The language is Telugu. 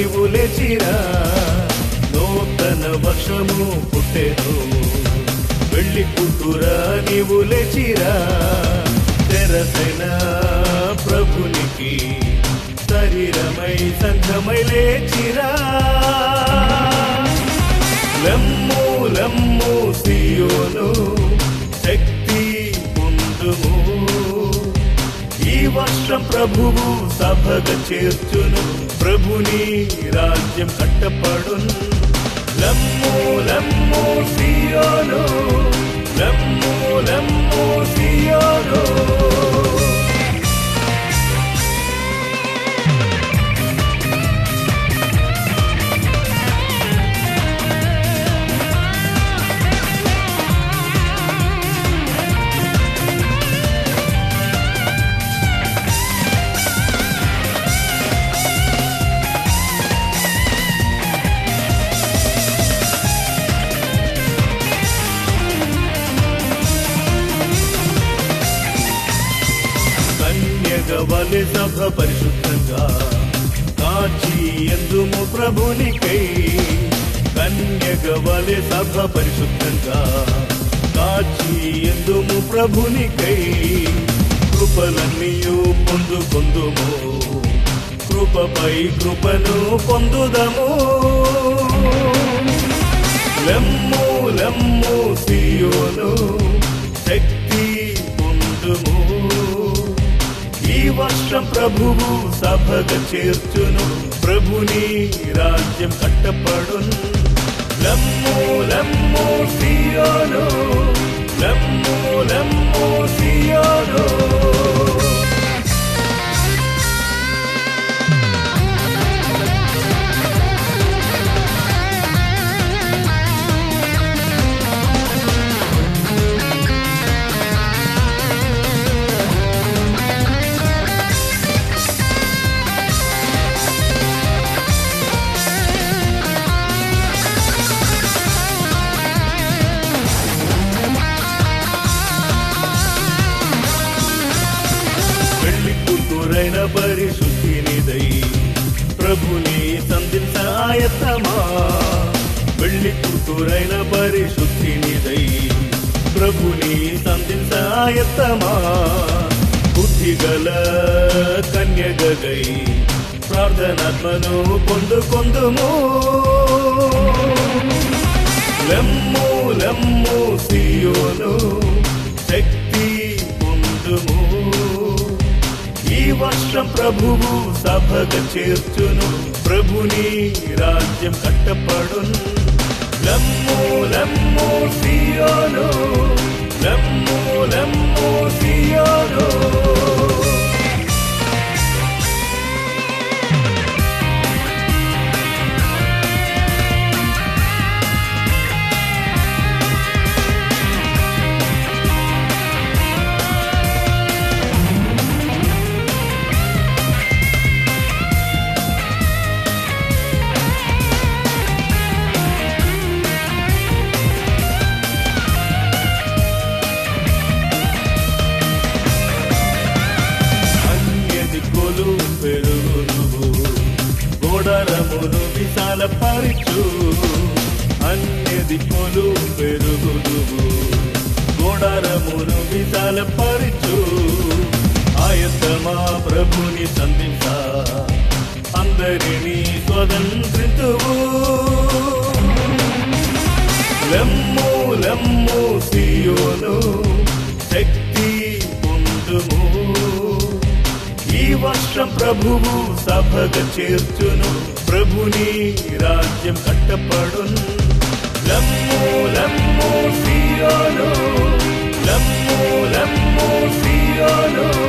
నీవు లేచిరా నూతన వర్షము పుట్టెను వెళ్ళి పుట్టురా నీవు లేచిరా తెరసైన ప్రభునికి శరీరమై సంఘమై లేచిరా లమ్ము లమ్ము సియోను శక్తి పొందుము ఈ వర్షం ప్రభువు సభగ చేర్చును ప్రభుని రాజ్యం కట్టపడును లమ్ము లమ్ము సియోను లమ్ము లమ్ము సియోను కన్యగవలి సభ పరిశుద్ధంగా కాచి ఎందుము ప్రభునికై కన్యగవలి సభ పరిశుద్ధంగా కాచి ఎందుము ప్రభునికై కృపలన్నీయు పొందుకొందుము కృపపై కృపను పొందుదము లమ్ము లమ్ము సియోను శక్తి పొందుము ఈ వర్షం ప్రభువు సభగ చేర్చును ప్రభుని రాజ్యం కట్టపడును లమ్ము లమ్ము సియోను లమ్ము లమ్ము సియోను పెళ్లి కూతురైన పరిశుద్ధినిదై ప్రభుని సంధించ ఆయత్తమా పెళ్లి కూతురైన పరిశుద్ధినిదై ప్రభుని సంధించ ఆయత్తమా బుద్ధిగల కన్యగై ప్రార్థనాత్మను పొందుకొందుము లమ్ము లమ్ము సియోను శక్తి పొందుము ఈ వర్షం ప్రభువు సభగ చేర్చును ప్రభుని రాజ్యం కట్టపడును లమ్ము లమ్ము సియోను లమ్ము లమ్ము సియోను అన్య దిక్కులు పెరుగును గోడరమును విశాల పరిచు అన్య దిక్కులు పెరుగును గోడరమును విశాల పరిచు ఆయతమా ప్రభుని సంధించ అందరినీ స్వతంత్రితువు లమ్ము లమ్ము సియోను శక్తి పొందుము ఈ వర్షం ప్రభువు సభగ చేర్చును ప్రభుని రాజ్యం కట్టపడును లమ్ము లమ్ము సియోను లమ్ము లమ్ము సియోను